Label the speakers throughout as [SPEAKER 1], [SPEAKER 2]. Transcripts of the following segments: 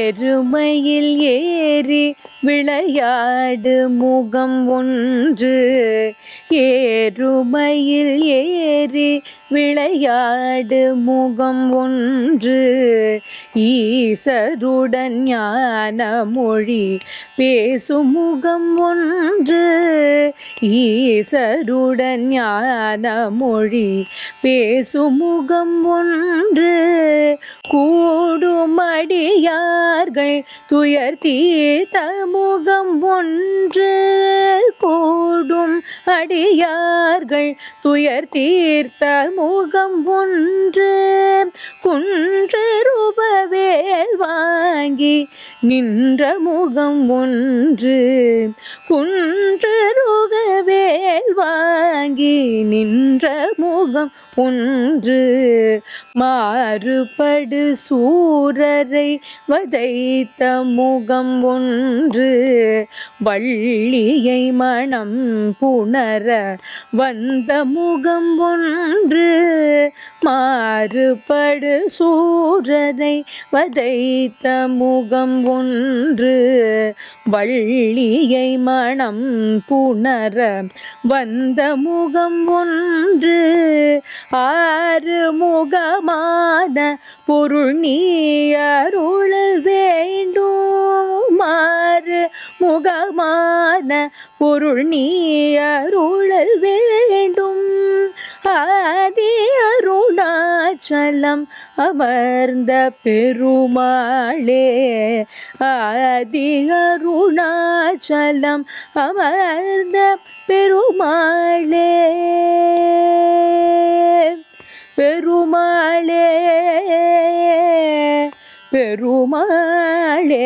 [SPEAKER 1] ஏறுமையில் ஏறி விளையாடு முகம் ஒன்று ஏறுமையில் ஏறி விளையாடு முகம் ஒன்று ஈசருடன் ஞான மொழி பேசும் முகம் ஒன்று ஈசருடன் ஞான மொழி பேசும் முகம் ஒன்று கூடுமடியார்கள் துயர் தீர்த்த முகம் ஒன்று கூடும் அடியார்கள் துயர் தீர்த்த முகம் ஒன்று குன்று ரூபவேல் வாங்கி நின்ற முகம் ஒன்று குன்று ருகவேல் வாங்கி நின்ற முகம் ஒன்று மாறுபடு சூரரை வதைத்த முகம் ஒன்று வள்ளியை மனம் புணர வந்த முகம் ஒன்று மாறுபடு சூரரை வதைத்த முகம் ஒன்று வள்ளியை மனம் புணர வந்த முகம் ஒன்று ஆறு முகமான பொருள் நீ அருளல் வேண்டும் ஆறு முகமான பொருள் நீ அருளல் வேண்டும் ஆதி அருணாச்சலம் அமர்ந்த பெருமாளே ஆதி அருணாச்சலம் அமர்ந்த பெருமாளே பெருமாளே பெருமாளே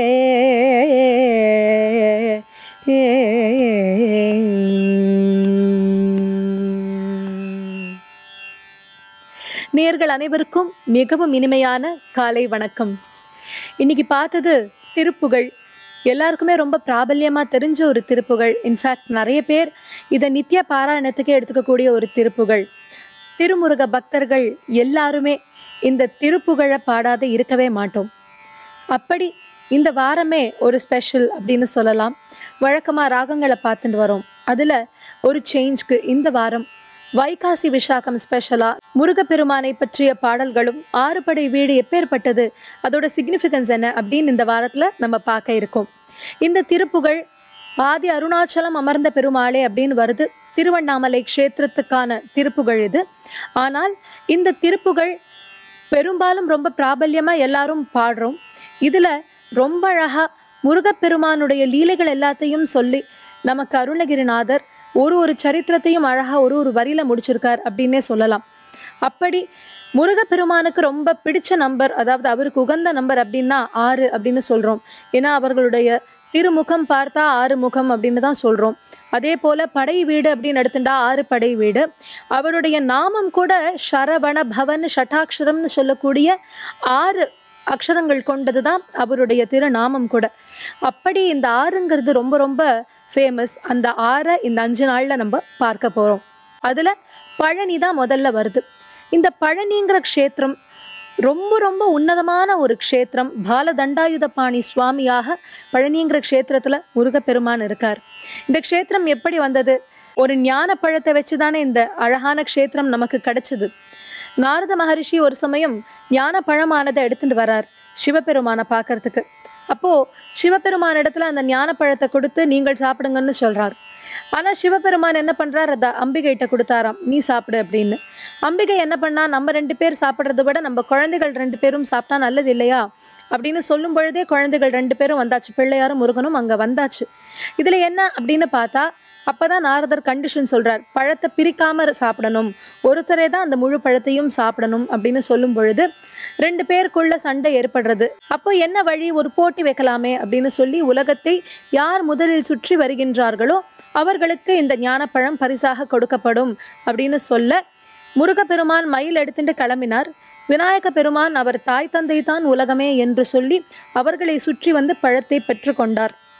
[SPEAKER 1] நேர்கள் அனைவருக்கும் மிகவும் இனிமையான காலை வணக்கம் இன்னைக்கு பார்த்தது திருப்புகழ் எல்லாருக்குமே ரொம்ப பிராபல்யமாக தெரிஞ்ச ஒரு திருப்புகழ் இன்ஃபேக்ட் நிறைய பேர் இதை நித்திய பாராயணத்துக்கே எடுத்துக்கக்கூடிய ஒரு திருப்புகழ் திருமுருக பக்தர்கள் எல்லாருமே இந்த திருப்புகழை பாடாத இருக்கவே மாட்டோம் அப்படி இந்த வாரமே ஒரு ஸ்பெஷல் அப்படின்னு சொல்லலாம் வழக்கமாக ராகங்களை பார்த்துட்டு வரோம் அதில் ஒரு சேஞ்ச்க்கு இந்த வாரம் வைகாசி விஷாகம் ஸ்பெஷலாக முருகப்பெருமானை பற்றிய பாடல்களும் ஆறுபடை வீடு எப்பேற்பட்டது அதோட சிக்னிஃபிகன்ஸ் என்ன அப்படின்னு இந்த வாரத்தில் நம்ம பார்க்க இருக்கோம் இந்த திருப்புகழ் ஆதி அருணாச்சலம் அமர்ந்த பெருமாளே அப்படின்னு வருது திருவண்ணாமலை க்ஷேத்திரத்துக்கான திருப்புகழ் இது ஆனால் இந்த திருப்புகழ் பெரும்பாலும் ரொம்ப பிராபல்யமாக எல்லாரும் பாடுறோம் இதில் ரொம்ப அழகாக முருகப்பெருமானுடைய லீலைகள் எல்லாத்தையும் சொல்லி நமக்கு அருணகிரிநாதர் ஒரு ஒரு சரித்திரத்தையும் அழகாக ஒரு ஒரு வரியில் முடிச்சிருக்கார் அப்படின்னே சொல்லலாம் அப்படி முருகப்பெருமானுக்கு ரொம்ப பிடிச்ச நம்பர் அதாவது அவருக்கு உகந்த நம்பர் அப்படின்னா ஆறு அப்படின்னு சொல்கிறோம் ஏன்னா அவர்களுடைய திருமுகம் பார்த்தா ஆறு முகம் அப்படின்னு தான் சொல்கிறோம் அதே போல் படை வீடு அப்படின்னு எடுத்துட்டா ஆறு படை வீடு அவருடைய நாமம் கூட ஷரவண பவன் ஷட்டாட்சரம்னு சொல்லக்கூடிய ஆறு அக்ஷரங்கள் கொண்டது தான் அவருடைய திருநாமம் கூட அப்படி இந்த ஆறுங்கிறது ரொம்ப ரொம்ப ஃபேமஸ் அந்த ஆறை இந்த அஞ்சு நாளில் நம்ம பார்க்க போகிறோம் அதில் பழனி தான் முதல்ல வருது இந்த பழனிங்கிற க்ஷேத்திரம் ரொம்ப ரொம்ப உன்னதமான ஒரு க்ஷேத்திரம் பாலதண்டாயுதபாணி சுவாமியாக பழனிங்கிற க்ஷேத்திரத்தில் முருகப்பெருமான் இருக்கார் இந்த க்ஷேத்திரம் எப்படி வந்தது ஒரு ஞான பழத்தை வச்சு தானே இந்த அழகான க்ஷேத்திரம் நமக்கு கிடைச்சது நாரத மகரிஷி ஒரு சமயம் ஞான பழமானதை எடுத்துட்டு வரார் சிவபெருமானை பார்க்கறதுக்கு அப்போது சிவபெருமான் இடத்துல அந்த ஞான பழத்தை கொடுத்து நீங்கள் சாப்பிடுங்கன்னு சொல்கிறார் ஆனால் சிவபெருமான் என்ன பண்ணுறார் அதை அம்பிகைகிட்ட கொடுத்தாராம் நீ சாப்பிடு அப்படின்னு அம்பிகை என்ன பண்ணா நம்ம ரெண்டு பேர் சாப்பிட்றத விட நம்ம குழந்தைகள் ரெண்டு பேரும் சாப்பிட்டா நல்லது இல்லையா அப்படின்னு சொல்லும் பொழுதே குழந்தைகள் ரெண்டு பேரும் வந்தாச்சு பிள்ளையாரும் முருகனும் அங்கே வந்தாச்சு இதில் என்ன அப்படின்னு பார்த்தா அப்பதான் நாரதர் கண்டிஷன் சொல்றார் பழத்தை பிரிக்காம சாப்பிடணும் ஒருத்தரே தான் அந்த முழு பழத்தையும் சாப்பிடணும் அப்படின்னு சொல்லும் பொழுது ரெண்டு பேருக்குள்ள சண்டை ஏற்படுறது அப்போ என்ன வழி ஒரு போட்டி வைக்கலாமே அப்படின்னு சொல்லி உலகத்தை யார் முதலில் சுற்றி வருகின்றார்களோ அவர்களுக்கு இந்த ஞானப்பழம் பரிசாக கொடுக்கப்படும் அப்படின்னு சொல்ல முருகப்பெருமான் மயில் எடுத்துட்டு கிளம்பினார் விநாயக பெருமான் அவர் தாய் தந்தை தான் உலகமே என்று சொல்லி அவர்களை சுற்றி வந்து பழத்தை பெற்றுக்கொண்டார்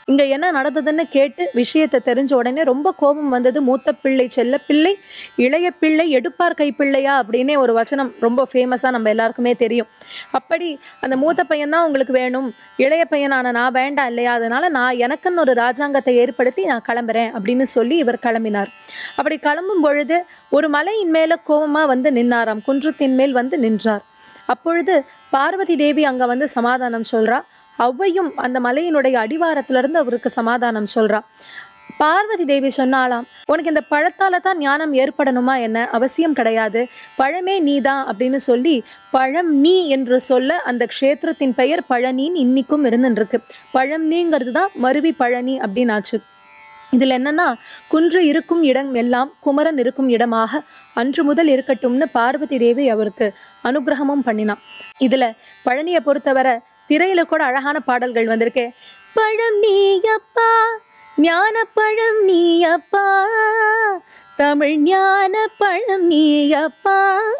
[SPEAKER 1] இங்க என்ன நடந்ததுன்னு கேட்டு விஷயத்தை தெரிஞ்ச உடனே ரொம்ப கோபம் வந்தது மூத்த பிள்ளை செல்ல பிள்ளை இளைய பிள்ளை எடுப்பார் கைப்பிள்ளையா அப்படின்னே ஒரு வசனம் ரொம்ப ஃபேமஸாக நம்ம எல்லாருக்குமே தெரியும் அப்படி அந்த மூத்த பையன் தான் உங்களுக்கு வேணும் இளைய பையனான நான் வேண்டாம் இல்லையா அதனால நான் எனக்குன்னு ஒரு ராஜாங்கத்தை ஏற்படுத்தி நான் கிளம்புறேன் அப்படின்னு சொல்லி இவர் கிளம்பினார் அப்படி கிளம்பும் பொழுது ஒரு மலையின் மேல கோபமா வந்து நின்னாராம் குன்றத்தின் மேல் வந்து நின்றார் அப்பொழுது பார்வதி தேவி அங்க வந்து சமாதானம் சொல்றா அவ்வையும் அந்த மலையினுடைய அடிவாரத்திலிருந்து அவருக்கு சமாதானம் சொல்றா பார்வதி தேவி சொன்னாலாம் உனக்கு இந்த பழத்தால தான் ஞானம் ஏற்படணுமா என்ன அவசியம் கிடையாது பழமே நீதான் அப்படின்னு சொல்லி பழம் நீ என்று சொல்ல அந்த க்ஷேத்திரத்தின் பெயர் பழனின்னு இன்னிக்கும் இருந்துருக்கு பழம் நீங்கிறது தான் மருவி பழனி அப்படின்னு ஆச்சு இதில் என்னன்னா குன்று இருக்கும் இடம் எல்லாம் குமரன் இருக்கும் இடமாக அன்று முதல் இருக்கட்டும்னு பார்வதி தேவி அவருக்கு அனுகிரகமும் பண்ணினான் இதில் பழனியை பொறுத்தவரை திரையில கூட அழகான பாடல்கள் வந்திருக்கு பழம் நீயப்பா ஞான பழம் நீயப்பா தமிழ் ஞான பழம் நீயப்பா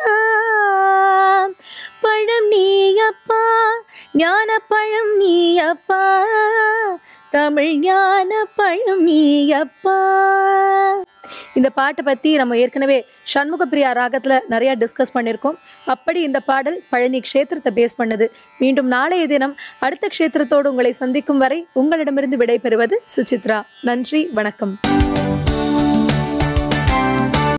[SPEAKER 1] பழம் நீயப்பா ஞான பழம் நீயப்பா தமிழ் ஞான பழம் நீயப்பா இந்த பாட்டை பற்றி நம்ம ஏற்கனவே சண்முகப்பிரியா ராகத்தில் நிறையா டிஸ்கஸ் பண்ணியிருக்கோம் அப்படி இந்த பாடல் பழனி க்ஷேத்திரத்தை பேஸ் பண்ணுது மீண்டும் நாளைய தினம் அடுத்த க்ஷேத்திரத்தோடு உங்களை சந்திக்கும் வரை உங்களிடமிருந்து விடைபெறுவது சுசித்ரா நன்றி வணக்கம்